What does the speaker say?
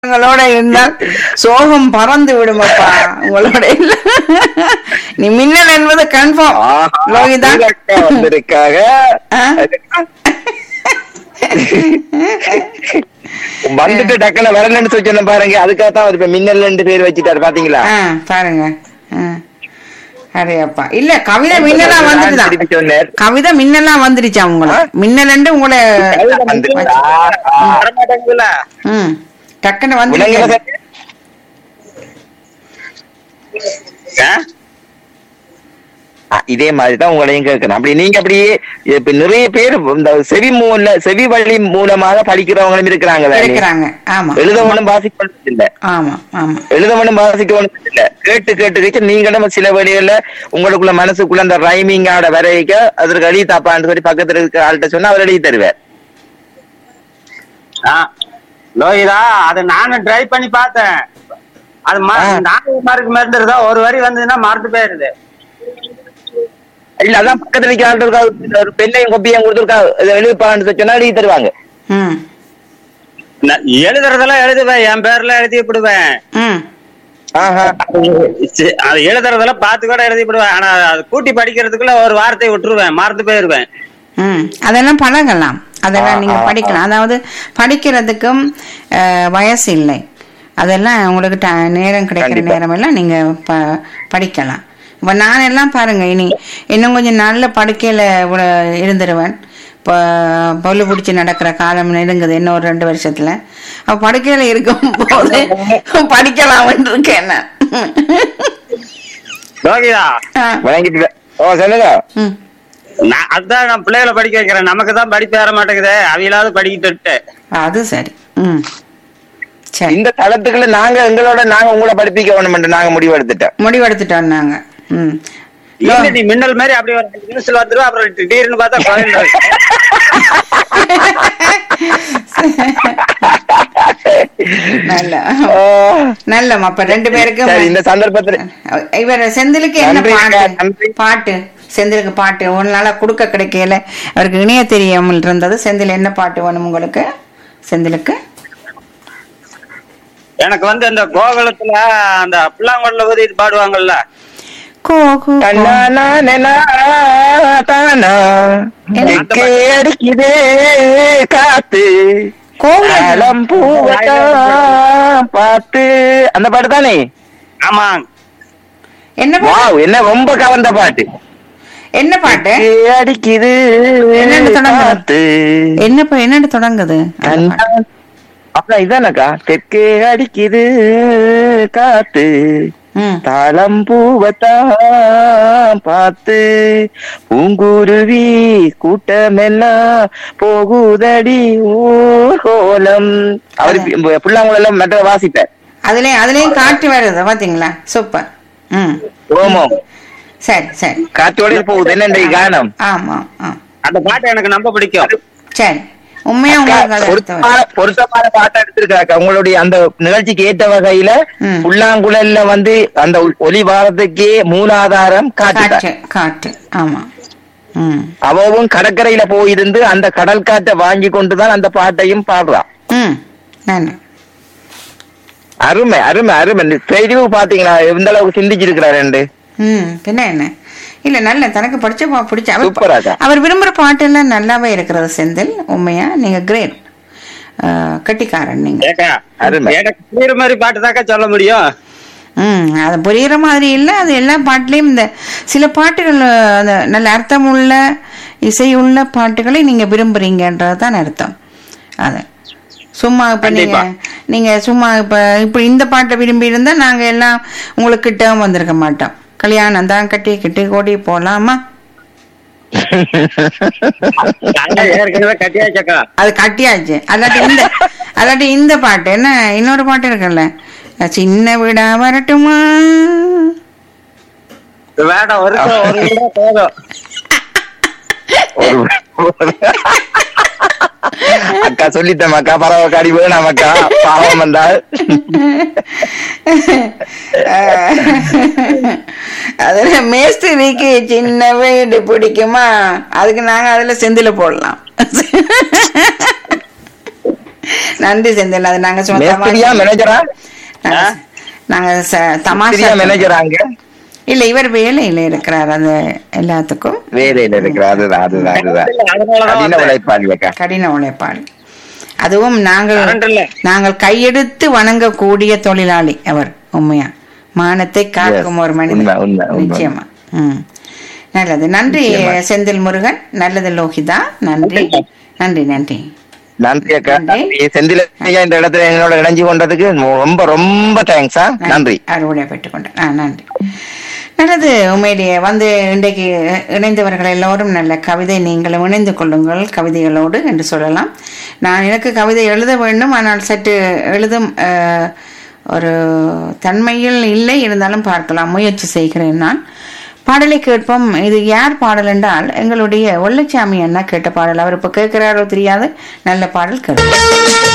உங்களோட இருந்தால் சோகம் பறந்து விடுமப்பா உங்களோட இல்ல நீ மின்னல் என்பது கன்ஃபார்ம் லோகிதா வந்திருக்காக ஆ? வந்துட்டு டக்குன்னு வரலன்னு சொன்ன பாருங்க அதுக்காக தான் இப்ப மின்னல் ரெண்டு பேர் வச்சுட்டாரு பாத்தீங்களா ஆ பாருங்க ஆ. அடேப்பா இல்ல கவிதை மின்னலா வந்துட்டுதான் திருப்பி சொன்னார் கவிதை மின்னலா வந்துருச்சா உங்களை மின்னலண்டு உங்களை வந்துட்டா? வரமாட்டேங்குதுல ம் டக்குன்னு விலங்குல வந்துருச்சு சார்? ஆ, இதே மாதிரிதான் உங்களையும் கேட்கணும் அப்படி நீங்க அப்படியே இப்ப நிறைய பேர் இந்த செவி மூல செவி வழி மூலமாக படிக்கிறவங்களும் இருக்கிறாங்க தானே? இருக்கிறாங்க ஆமா எழுதவனும் வாசிக்கணும் இல்ல ஆமா ஆமா எழுதவனும் வாசிக்கணும் இல்ல கேட்டு கேட்டு கேட்டு நீங்களும் சில வழிகள்ல உங்களுக்குள்ள மனசுக்குள்ள அந்த ரைமிங்கோட வரைக்க அதற்கு எழுதி தாப்பான்னு சொல்லி பக்கத்துல இருக்க ஆள்கிட்ட சொன்னா அவர் எழுதி தருவார் ஆ, லோகிதா அது நானும் ட்ரை பண்ணி பார்த்தேன் அது ம- ஆ. நானூறு மார்க் மறந்துருதா ஒரு வரி வந்ததுன்னா மறந்து போயிருது இல்ல அதான் பக்கத்துல இருக்க ஆள்கிட்ட இருக்கா ஒரு பெண்ணையும் கொப்பியும் கொடுத்துருக்கா இதை எழுதிப்பான்னு சொல்லி சொன்னா எழுதி தருவாங்க ம் நான் எழுதுறதெல்லாம் எழுதுவேன் என் பேர்ல எழுதி விடுவேன் ம் ஆஹா சி- அது எழுதுறதெல்லாம் பார்த்து கூட எழுதி விடுவேன் ஆனா அது கூட்டி படிக்கிறதுக்குள்ள ஒரு வார்த்தையை விட்டுருவேன் மறந்து போயிருவேன் ம் அதெல்லாம் பழகலாம் அதெல்லாம் ஆ, நீங்க ஆ, படிக்கலாம் அதாவது படிக்கிறதுக்கும் அஹ், வயசு இல்லை அதெல்லாம் உங்களுக்கு ட- நேரம் கிடைக்கிற கண்டிப்பா. நேரம் எல்லாம் நீங்க ப படிக்கலாம் இப்போ நான் எல்லாம் பாருங்க இனி இன்னும் கொஞ்சம் நல்ல படுக்கையில உட- இருந்துருவேன் இப்போ பொல்லு பிடிச்சி நடக்கிற காலம் நெருங்குது இன்னும் ஒரு ரெண்டு வருஷத்துல அப்ப படுக்கையில இருக்கும் போது படிக்கலாம்னு இருக்கேன் நான். லோகிதா ஆ, வாங்கிட்டு ஓ சொல்லுங்க ம் நான் அதுதான் நான் பிள்ளைகளை படிக்க வைக்கிறேன் நமக்கு தான் படிப்பு ஏற மாட்டேங்குது அவையிலாவது படிக்கிட்டு அது சரி ம் சரி இந்த தளத்துக்குள்ள நாங்க எங்களோட நாங்க உங்களை படிப்பிக்க வேணும் நாங்க முடிவு எடுத்துட்டோம் முடிவெடுத்துட்டோம் நாங்க ம் இல்ல நீ மின்னல் மாதிரி அப்படி ஒரு நியூஸ்ல வந்துருவா அப்புறம் திடீர்னு பார்த்தா கோயில் நல்ல ஆ, நல்ல அப்ப ரெண்டு பேருக்கும் சரி இந்த சந்தர்ப்பத்துல இவர் செந்திலுக்கு என்ன நன்றி, பாட்டு நன்றி. பாட்டு செந்திலுக்கு பாட்டு ஒரு நாளா கொடுக்க கிடைக்கல அவருக்கு இணைய தெரியாமல் இருந்தது செந்தில் என்ன பாட்டு வேணும் உங்களுக்கு செந்திலுக்கு எனக்கு வந்து அந்த கோகுலத்துல அந்த புல்லாங்குழல ஊதிட்டு பாடுவாங்கல்ல கோகு தன்னானா நெனா தானா, தெற்கே அடிக்குதே காத்து கோகுல அலம் பூவத்தான் பார்த்து அந்த பாட்டு தானே ஆமா என்ன பாட்டு வாவ் என்ன ரொம்ப கவர்ந்த பாட்டு என்ன பாட்டு தெற்கே அடிக்குது என்னன்னு தொடங்குது? காத்து என்ன பா- என்னன்னு தொடங்குது அந்த பாட்டு? தன்னா- அப்புறம் இதானக்கா தெற்கே அடிக்குது காத்து ம் தாளம் பூவத்தான் பார்த்து பூங்குருவி கூட்டமெல்லாம் போகுதடி ஊர்கோலம் அவர் புல்லாங்குழலாம் மற்ற வாசிப்பார் அதுலயும் அதுலயும் காற்று வருது பாத்தீங்களா சூப்பர் ம் ஓமோ சரி சரி காற்றோட போகுது என்ன இந்த கானம் ஆமா ஆ அந்த பாட்டு எனக்கு ரொம்ப பிடிக்கும் சரி உண்மையா உங்களுக்கு அது அடுத்து வரும். பொருத்தமான பொருத்தமான பாட்டை எடுத்திருக்காக்கா உங்களுடைய அந்த நிகழ்ச்சிக்கு ஏற்ற வகையில ம். புல்லாங்குழல்ல வந்து அந்த ஒலி வாரத்துக்கே மூலாதாரம் காற்று காற்று காற்று ஆமா ம் அவவும் கடற்கரையில போயிருந்து அந்த கடல் காற்றை வாங்கி கொண்டுதான் அந்த பாட்டையும் பாடுறான் ம் நன்றி அருமை அருமை அருமை இந்த தெளிவு பாத்தீங்களா எந்த அளவுக்கு சிந்திச்சிருக்கிறாரு ம் பின்ன என்ன இல்ல நல்ல தனக்கு படிச்ச பா- பிடிச்ச அவர் சூப்பராக்கா. அவர் விரும்புற பாட்டு எல்லாம் நல்லாவே இருக்கிறது செந்தில் உண்மையா நீங்க கிரேட் கட்டிக்காரன் நீங்க ஏக்கா அருமை. எனக்கு புரியுற மாதிரி பாட்டு தாக்கா சொல்ல முடியும் ம் அது புரியுற மாதிரி இல்லை அது எல்லா பாட்டுலேயும் இந்த சில பாட்டுகள் அந்த நல்ல அர்த்தம் உள்ள இசையுள்ள பாட்டுகளை நீங்க விரும்புறீங்கன்றது தான் அர்த்தம் அது சும்மா இப்ப நீங்க நீங்க சும்மா இப்ப இப்ப இந்த பாட்டை விரும்பி இருந்தா நாங்க எல்லாம் உங்களுக்கு கிட்ட வந்திருக்க மாட்டோம் கல்யாணம் தான் கட்டி கிட்டி கோடி போலாமா அதான் ஏற்கனவே கட்டியாச்சக்கா அது கட்டியாச்சு அல்லாட்டி இந்த அல்லாட்டி இந்த பாட்டு என்ன இன்னொரு பாட்டு இருக்குல்ல சின்ன வீடா வரட்டுமா வேண்டாம் ஒரு ஒரு வீடா போதும் ஒரு அக்கா சொல்லிட்டேன் அக்கா பரவ காடி வேணாம் அக்கா பாவம் வந்தால் அதுல மேஸ்திரிக்கு சின்ன வீடு பிடிக்குமா அதுக்கு நாங்க அதுல செந்தில போடலாம் நன்றி செந்தில் அது நாங்க சும்மா மேஸ்திரியா தமாஷா- மேனேஜரா நாங்க- நாங்க ச- தமாஷா மேஸ்திரியா மேனேஜரா அங்க இல்ல இவர் வேலையில இருக்கிறார் அது எல்லாத்துக்கும் வேலையில இருக்கிற அதுதான் அதுதான் அதுதான் அதனாலதான் கடின வந்தேன். உழைப்பாளி அக்கா கடின உழைப்பாளி அதுவும் நாங்கள் கரண்ட் இல்ல. நாங்கள் கையெடுத்து வணங்கக்கூடிய தொழிலாளி அவர் உண்மையா மானத்தை காக்கும் Yes. ஒரு மனிதன் உண்மை, உண்மை, உண்மை. நிச்சயமா ம் நல்லது நன்றி நிச்சயமா. செந்தில் முருகன் நல்லது லோகிதா நன்றி நன்றி நன்றி நன்றி அக்கா நன்றி. நீ செந்தில ஐயா இந்த இடத்துல என்னோட இணைஞ்சு கொண்டதுக்கு ரொம்ப ரொம்ப தேங்க்ஸா நன்றி அறுவடை பெற்றுக்கொண்டேன் ஆ நன்றி நல்லது உண்மையிலேயே வந்து இன்றைக்கு இணைந்தவர்கள் எல்லோரும் நல்ல கவிதை நீங்களும் இணைந்து கொள்ளுங்கள் கவிதைகளோடு என்று சொல்லலாம் நான் எனக்கு கவிதை எழுத வேண்டும் ஆனால் சற்று எழுதும் அஹ், ஒரு தன்மையில் இல்லை இருந்தாலும் பார்க்கலாம் முயற்சி செய்கிறேன் நான் பாடலை கேட்போம் இது யார் பாடல் என்றால் எங்களுடைய ஒல்லச்சாமி அண்ணா கேட்ட பாடல் அவர் இப்போ கேட்கிறாரோ தெரியாது நல்ல பாடல் கேட்போம்